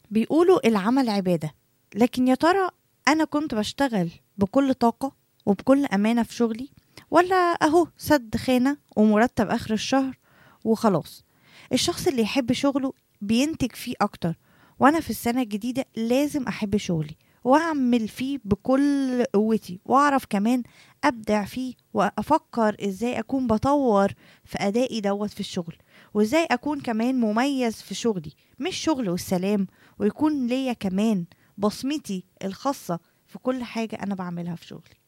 بيقولوا العمل عبادة لكن يا ترى أنا كنت بشتغل بكل طاقة وبكل أمانة في شغلي ولا أهو سد خانة ومرتب آخر الشهر وخلاص الشخص اللي يحب شغله بينتج فيه أكتر وأنا في السنة الجديدة لازم أحب شغلي وأعمل فيه بكل قوتي وأعرف كمان أبدع فيه وأفكر إزاي أكون بطور في أدائي دوت في الشغل وإزاي أكون كمان مميز في شغلي مش شغل والسلام ويكون ليا كمان بصمتي الخاصة في كل حاجة أنا بعملها في شغلي